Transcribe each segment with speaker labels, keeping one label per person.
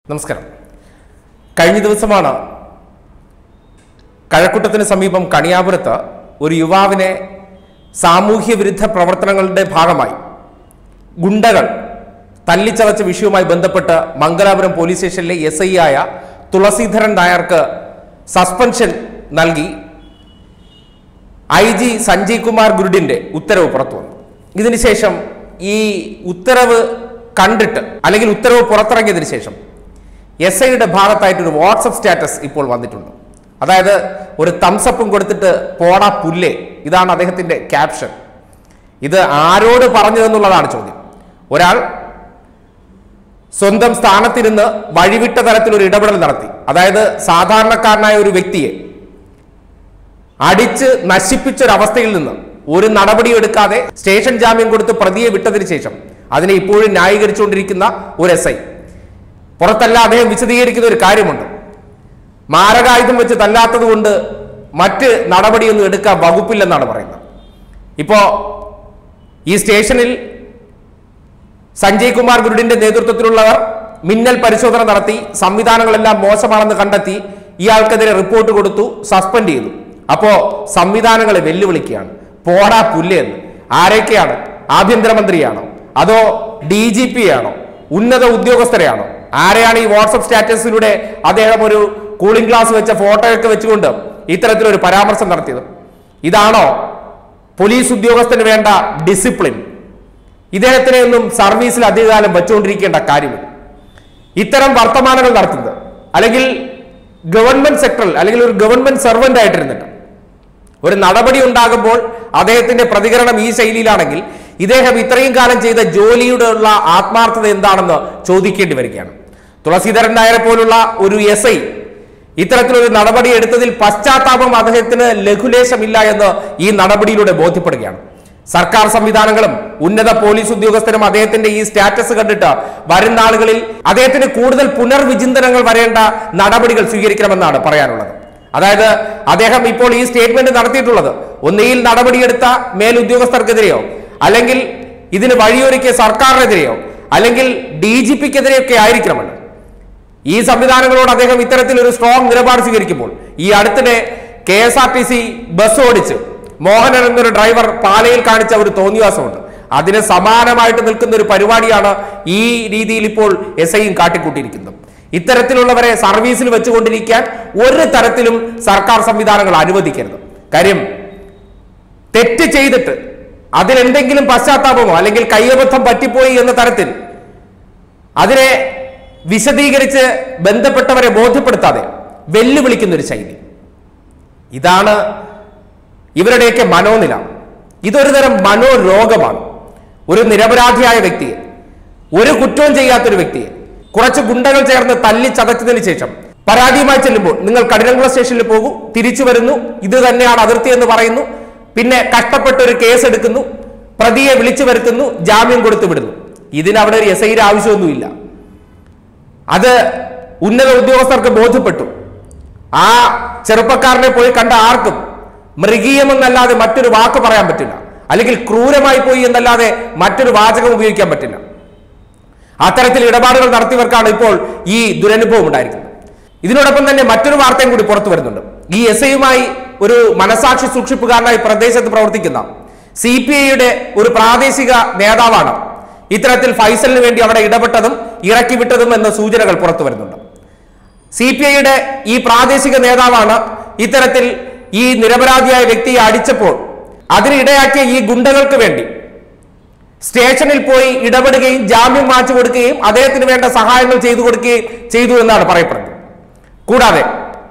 Speaker 1: നമസ്കാരം കഴിഞ്ഞ ദിവസമാണ് കഴക്കൂട്ടത്തിന് സമീപം കണിയാപുരത്ത് ഒരു യുവാവിനെ സാമൂഹ്യ വിരുദ്ധ പ്രവർത്തനങ്ങളുടെ ഭാഗമായി ഗുണ്ടകൾ തല്ലിച്ചതച്ച വിഷയവുമായി ബന്ധപ്പെട്ട് മംഗലാപുരം പോലീസ് സ്റ്റേഷനിലെ എസ് ഐ ആയ തുളസീധരൻ നായർക്ക് സസ്പെൻഷൻ നൽകി ഐ ജി സഞ്ജയ് കുമാർ ഗുരുഡിന്റെ ഉത്തരവ് പുറത്തു വന്നു ഇതിനുശേഷം ഈ ഉത്തരവ് കണ്ടിട്ട് അല്ലെങ്കിൽ ഉത്തരവ് പുറത്തിറങ്ങിയതിനു ശേഷം എസ് ഐയുടെ ഭാഗത്തായിട്ടൊരു വാട്സപ്പ് സ്റ്റാറ്റസ് ഇപ്പോൾ വന്നിട്ടുണ്ട് അതായത് ഒരു തംസപ്പും കൊടുത്തിട്ട് പോടാ പുല്ലേ ഇതാണ് അദ്ദേഹത്തിന്റെ ക്യാപ്ഷൻ ഇത് ആരോട് പറഞ്ഞതെന്നുള്ളതാണ് ചോദ്യം ഒരാൾ സ്വന്തം സ്ഥാനത്തിരുന്ന് വഴിവിട്ട തരത്തിൽ ഒരു ഇടപെടൽ നടത്തി അതായത് സാധാരണക്കാരനായ ഒരു വ്യക്തിയെ അടിച്ച് നശിപ്പിച്ചൊരവസ്ഥയിൽ നിന്ന് ഒരു നടപടി എടുക്കാതെ സ്റ്റേഷൻ ജാമ്യം കൊടുത്ത് പ്രതിയെ വിട്ടതിന് ശേഷം അതിനെ ഇപ്പോഴും ന്യായീകരിച്ചുകൊണ്ടിരിക്കുന്ന ഒരു എസ് ഐ പുറത്തല്ല അദ്ദേഹം വിശദീകരിക്കുന്ന ഒരു കാര്യമുണ്ട് മാരകായുധം വെച്ച് തല്ലാത്തത് കൊണ്ട് മറ്റ് നടപടിയൊന്നും എടുക്കാൻ വകുപ്പില്ലെന്നാണ് പറയുന്നത് ഇപ്പോ ഈ സ്റ്റേഷനിൽ സഞ്ജയ് കുമാർ ഗുരുഡിന്റെ നേതൃത്വത്തിലുള്ളവർ മിന്നൽ പരിശോധന നടത്തി സംവിധാനങ്ങളെല്ലാം മോശമാണെന്ന് കണ്ടെത്തി ഇയാൾക്കെതിരെ റിപ്പോർട്ട് കൊടുത്തു സസ്പെൻഡ് ചെയ്തു അപ്പോ സംവിധാനങ്ങളെ വെല്ലുവിളിക്കുകയാണ് പോടാ പുല്ലെന്ന് ആരൊക്കെയാണ് ആഭ്യന്തരമന്ത്രിയാണോ അതോ ഡി ജി പി ആണോ ഉന്നത ഉദ്യോഗസ്ഥരെയാണോ ആരെയാണ് ഈ വാട്സപ്പ് സ്റ്റാറ്റസിലൂടെ അദ്ദേഹം ഒരു കൂളിംഗ് ഗ്ലാസ് വെച്ച ഫോട്ടോയൊക്കെ വെച്ചുകൊണ്ട് ഇത്തരത്തിലൊരു പരാമർശം നടത്തിയത് ഇതാണോ പോലീസ് ഉദ്യോഗസ്ഥന് വേണ്ട ഡിസിപ്ലിൻ ഇദ്ദേഹത്തിനെ ഒന്നും സർവീസിൽ അധികകാലം വെച്ചുകൊണ്ടിരിക്കേണ്ട കാര്യമില്ല ഇത്തരം വർത്തമാനങ്ങൾ നടത്തുന്നത് അല്ലെങ്കിൽ ഗവൺമെന്റ് സെക്ടറിൽ അല്ലെങ്കിൽ ഒരു ഗവൺമെന്റ് സെർവന്റ് ആയിട്ടിരുന്നിട്ട് ഒരു നടപടി ഉണ്ടാകുമ്പോൾ അദ്ദേഹത്തിന്റെ പ്രതികരണം ഈ ശൈലിയിലാണെങ്കിൽ ഇദ്ദേഹം ഇത്രയും കാലം ചെയ്ത ജോലിയുടെ ഉള്ള ആത്മാർത്ഥത എന്താണെന്ന് ചോദിക്കേണ്ടി വരികയാണ് തുളസീധരൻ നായരെ പോലുള്ള ഒരു എസ് ഐ ഇത്തരത്തിലൊരു നടപടി എടുത്തതിൽ പശ്ചാത്താപം അദ്ദേഹത്തിന് ലഘുലേശമില്ല എന്ന് ഈ നടപടിയിലൂടെ ബോധ്യപ്പെടുകയാണ് സർക്കാർ സംവിധാനങ്ങളും ഉന്നത പോലീസ് ഉദ്യോഗസ്ഥരും അദ്ദേഹത്തിന്റെ ഈ സ്റ്റാറ്റസ് കണ്ടിട്ട് വരും നാളുകളിൽ അദ്ദേഹത്തിന് കൂടുതൽ പുനർവിചിന്തനങ്ങൾ വരേണ്ട നടപടികൾ സ്വീകരിക്കണമെന്നാണ് പറയാനുള്ളത് അതായത് അദ്ദേഹം ഇപ്പോൾ ഈ സ്റ്റേറ്റ്മെന്റ് നടത്തിയിട്ടുള്ളത് ഒന്നുകിൽ നടപടിയെടുത്ത മേലുദ്യോഗസ്ഥർക്കെതിരെയോ അല്ലെങ്കിൽ ഇതിന് വഴിയൊരുക്കിയ സർക്കാരിനെതിരെയോ അല്ലെങ്കിൽ ഡി ജി പിക്കെതിരെയൊക്കെ ആയിരിക്കണമല്ലോ ഈ സംവിധാനങ്ങളോട് അദ്ദേഹം ഇത്തരത്തിൽ ഒരു സ്ട്രോങ് നിലപാട് സ്വീകരിക്കുമ്പോൾ ഈ അടുത്തിടെ K S R T C bus ഓടിച്ച് മോഹനൻ എന്നൊരു ഡ്രൈവർ പാലയിൽ കാണിച്ച ഒരു തോന്നിവാസമുണ്ട് അതിന് സമാനമായിട്ട് നിൽക്കുന്ന ഒരു പരിപാടിയാണ് ഈ രീതിയിൽ ഇപ്പോൾ എസ് ഐയും കാട്ടിക്കൂട്ടിയിരിക്കുന്നത് ഇത്തരത്തിലുള്ളവരെ സർവീസിൽ വെച്ചുകൊണ്ടിരിക്കാൻ ഒരു തരത്തിലും സർക്കാർ സംവിധാനങ്ങൾ അനുവദിക്കരുത് കാര്യം തെറ്റ് ചെയ്തിട്ട് അതിലെന്തെങ്കിലും പശ്ചാത്താപമോ അല്ലെങ്കിൽ കയ്യബദ്ധം പറ്റിപ്പോയി എന്ന തരത്തിൽ അതിനെ വിശദീകരിച്ച് ബന്ധപ്പെട്ടവരെ ബോധ്യപ്പെടുത്താതെ വെല്ലുവിളിക്കുന്ന ഒരു ശൈലി ഇതാണ് ഇവരുടെയൊക്കെ മനോനില ഇതൊരു തരം മനോരോഗമാണ് ഒരു നിരപരാധിയായ വ്യക്തിയെ ഒരു കുറ്റവും ചെയ്യാത്തൊരു വ്യക്തിയെ കുറച്ച് ഗുണ്ടകൾ ചേർന്ന് തല്ലി ചതച്ചതിന് ശേഷം പരാതിയുമായി ചെല്ലുമ്പോൾ നിങ്ങൾ കഠിനംകുളം സ്റ്റേഷനിൽ പോകൂ തിരിച്ചു വരുന്നു ഇത് തന്നെയാണ് അതിർത്തി എന്ന് പറയുന്നു പിന്നെ കഷ്ടപ്പെട്ട് ഒരു കേസ് എടുക്കുന്നു പ്രതിയെ വിളിച്ചു വരുത്തുന്നു ജാമ്യം കൊടുത്തു വിടുന്നു ഇതിനവിടെ ഒരു എസ് ഐയുടെ ആവശ്യമൊന്നുമില്ല അത് ഉന്നത ഉദ്യോഗസ്ഥർക്ക് ബോധ്യപ്പെട്ടു ആ ചെറുപ്പക്കാരനെ പോയി കണ്ട ആർക്കും മൃഗീയമെന്നല്ലാതെ മറ്റൊരു വാക്ക് പറയാൻ പറ്റില്ല അല്ലെങ്കിൽ ക്രൂരമായി പോയി എന്നല്ലാതെ മറ്റൊരു വാചകം ഉപയോഗിക്കാൻ പറ്റില്ല അത്തരത്തിൽ ഇടപാടുകൾ നടത്തിയവർക്കാണ് ഇപ്പോൾ ഈ ദുരനുഭവം ഉണ്ടായിരിക്കുന്നത് ഇതിനോടൊപ്പം തന്നെ മറ്റൊരു വാർത്തയും കൂടി പുറത്തു വരുന്നുണ്ട് ഈ എസ് ഐയുമായി ഒരു മനസാക്ഷി സൂക്ഷിപ്പുകാരനായി പ്രദേശത്ത് പ്രവർത്തിക്കുന്ന സി പി ഐയുടെ ഒരു പ്രാദേശിക നേതാവാണ് ഇത്തരത്തിൽ ഫൈസലിന് വേണ്ടി അവിടെ ഇടപെട്ടതും ഇറക്കി വിട്ടതും എന്ന സൂചനകൾ പുറത്തു വരുന്നുണ്ട് സി പി ഐയുടെ ഈ പ്രാദേശിക നേതാവാണ് ഇത്തരത്തിൽ ഈ നിരപരാധിയായ വ്യക്തിയെ അടിച്ചപ്പോൾ അതിനിടയാക്കിയ ഈ ഗുണ്ടകൾക്ക് വേണ്ടി സ്റ്റേഷനിൽ പോയി ഇടപെടുകയും ജാമ്യം മാറ്റി കൊടുക്കുകയും അദ്ദേഹത്തിന് വേണ്ട സഹായങ്ങൾ ചെയ്തു കൊടുക്കുകയും ചെയ്തു എന്നാണ് പറയപ്പെടുന്നത് കൂടാതെ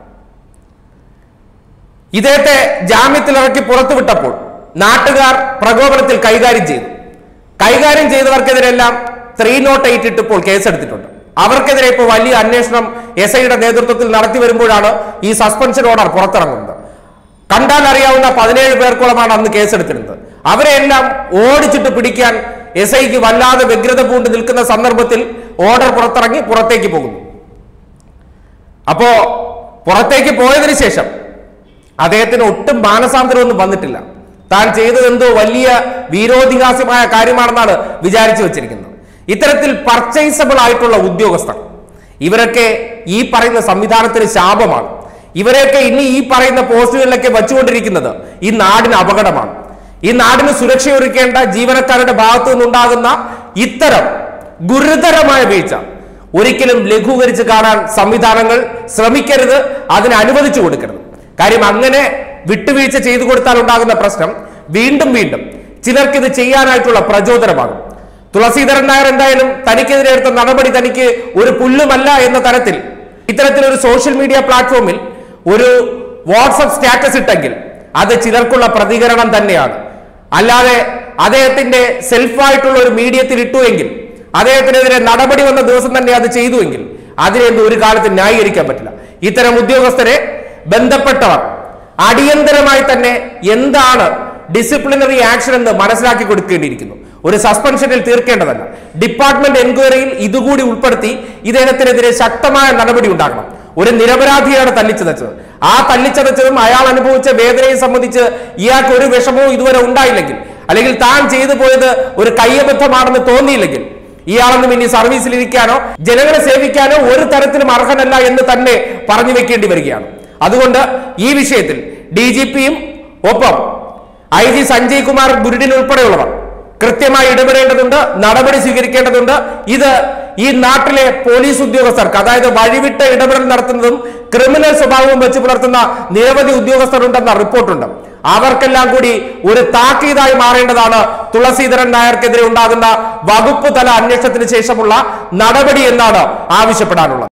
Speaker 1: ഇദ്ദേഹത്തെ ജാമ്യത്തിലിറക്കി പുറത്തുവിട്ടപ്പോൾ നാട്ടുകാർ പ്രകോപനത്തിൽ കൈകാര്യം ചെയ്തു കൈകാര്യം ചെയ്തവർക്കെതിരെല്ലാം ത്രീ നോട്ട് എയ്റ്റ് ഇട്ടിപ്പോൾ കേസെടുത്തിട്ടുണ്ട് അവർക്കെതിരെ ഇപ്പോൾ വലിയ അന്വേഷണം എസ് ഐയുടെ നേതൃത്വത്തിൽ നടത്തി വരുമ്പോഴാണ് ഈ സസ്പെൻഷൻ ഓർഡർ പുറത്തിറങ്ങുന്നത് കണ്ടാൽ അറിയാവുന്ന പതിനേഴ് പേർക്കോളമാണ് അന്ന് കേസെടുത്തിരുന്നത് അവരെല്ലാം ഓടിച്ചിട്ട് പിടിക്കാൻ എസ് ഐക്ക് വല്ലാതെ വ്യഗ്രത പൂണ്ട് നിൽക്കുന്ന സന്ദർഭത്തിൽ ഓർഡർ പുറത്തിറങ്ങി പുറത്തേക്ക് പോകുന്നു അപ്പോ പുറത്തേക്ക് പോയതിനു ശേഷം അദ്ദേഹത്തിന് ഒട്ടും മാനസാന്തരമൊന്നും വന്നിട്ടില്ല താൻ ചെയ്തത് എന്തോ വലിയ വീരോധിഹാസ്യമായ കാര്യമാണെന്നാണ് വിചാരിച്ചു വെച്ചിരിക്കുന്നത് ഇത്തരത്തിൽ പർച്ചേസബിൾ ആയിട്ടുള്ള ഉദ്യോഗസ്ഥർ ഇവരൊക്കെ ഈ പറയുന്ന സംവിധാനത്തിന് ശാപമാണ് ഇവരെയൊക്കെ ഇനി ഈ പറയുന്ന പോസ്റ്റുകളിലൊക്കെ വെച്ചുകൊണ്ടിരിക്കുന്നത് ഈ നാടിന് അപകടമാണ് ഈ നാടിന് സുരക്ഷയൊരുക്കേണ്ട ജീവനക്കാരുടെ ഭാഗത്തു നിന്നുണ്ടാകുന്ന ഇത്തരം ഗുരുതരമായ വീഴ്ച ഒരിക്കലും ലഘൂകരിച്ച് കാണാൻ സംവിധാനങ്ങൾ ശ്രമിക്കരുത് അതിന് അനുവദിച്ചു കൊടുക്കരുത് കാര്യം അങ്ങനെ വിട്ടുവീഴ്ച ചെയ്തു കൊടുത്താൽ ഉണ്ടാകുന്ന പ്രശ്നം വീണ്ടും വീണ്ടും ചിലർക്ക് ഇത് ചെയ്യാനായിട്ടുള്ള പ്രചോദനമാകും തുളസീധരൻ നായർ എന്തായാലും തനിക്കെതിരെ എടുത്ത നടപടി തനിക്ക് ഒരു പുല്ലുമല്ല എന്ന തരത്തിൽ ഇത്തരത്തിലൊരു സോഷ്യൽ മീഡിയ പ്ലാറ്റ്ഫോമിൽ ഒരു വാട്സപ്പ് സ്റ്റാറ്റസ് ഇട്ടെങ്കിൽ അത് ചിലർക്കുള്ള പ്രതികരണം തന്നെയാണ് അല്ലാതെ അദ്ദേഹത്തിന്റെ സെൽഫായിട്ടുള്ള ഒരു മീഡിയത്തിൽ ഇട്ടുവെങ്കിൽ അദ്ദേഹത്തിനെതിരെ നടപടി വന്ന ദിവസം തന്നെ അത് ചെയ്തുവെങ്കിൽ അതിനെയൊന്നും ഒരു കാലത്ത് ന്യായീകരിക്കാൻ പറ്റില്ല ഇത്തരം ഉദ്യോഗസ്ഥരെ ബന്ധപ്പെട്ടവർ അടിയന്തരമായി തന്നെ എന്താണ് ഡിസിപ്ലിനറി ആക്ഷൻ എന്ന് മനസ്സിലാക്കി കൊടുക്കേണ്ടിയിരിക്കുന്നു ഒരു സസ്പെൻഷനിൽ തീർക്കേണ്ടതല്ല ഡിപ്പാർട്ട്മെന്റ് എൻക്വയറിയിൽ ഇതുകൂടി ഉൾപ്പെടുത്തി ഇദ്ദേഹത്തിനെതിരെ ശക്തമായ നടപടി ഉണ്ടാക്കണം ഒരു നിരപരാധിയാണ് തല്ലിച്ചതച്ചത് ആ തല്ലിച്ചതച്ചതും അയാൾ അനുഭവിച്ച വേദനയെ സംബന്ധിച്ച് ഇയാൾക്ക് ഒരു വിഷമവും ഇതുവരെ ഉണ്ടായില്ലെങ്കിൽ അല്ലെങ്കിൽ താൻ ചെയ്തു പോയത് ഒരു കയ്യബദ്ധമാണെന്ന് തോന്നിയില്ലെങ്കിൽ ഇയാളൊന്നും ഇനി സർവീസിലിരിക്കാനോ ജനങ്ങളെ സേവിക്കാനോ ഒരു തരത്തിലും അർഹനല്ല എന്ന് തന്നെ പറഞ്ഞു വെക്കേണ്ടി വരികയാണ് അതുകൊണ്ട് ഈ വിഷയത്തിൽ ഡി ജി പിയും ഒപ്പം ഐ ജി സഞ്ജയ് കുമാർ ഗുരുഡിൻ ഉൾപ്പെടെയുള്ളവർ കൃത്യമായി ഇടപെടേണ്ടതുണ്ട് നടപടി സ്വീകരിക്കേണ്ടതുണ്ട് ഇത് ഈ നാട്ടിലെ പോലീസ് ഉദ്യോഗസ്ഥർക്ക് അതായത് വഴിവിട്ട് ഇടപെടൽ നടത്തുന്നതും ക്രിമിനൽ സ്വഭാവവും വെച്ച് പുലർത്തുന്ന നിരവധി ഉദ്യോഗസ്ഥരുണ്ടെന്ന റിപ്പോർട്ടുണ്ട് അവർക്കെല്ലാം കൂടി ഒരു താക്കീതായി മാറേണ്ടതാണ് തുളസീധരൻ നായർക്കെതിരെ ഉണ്ടാകുന്ന വകുപ്പ് തല അന്വേഷണത്തിന് ശേഷമുള്ള നടപടി എന്നാണ് ആവശ്യപ്പെടാനുള്ളത്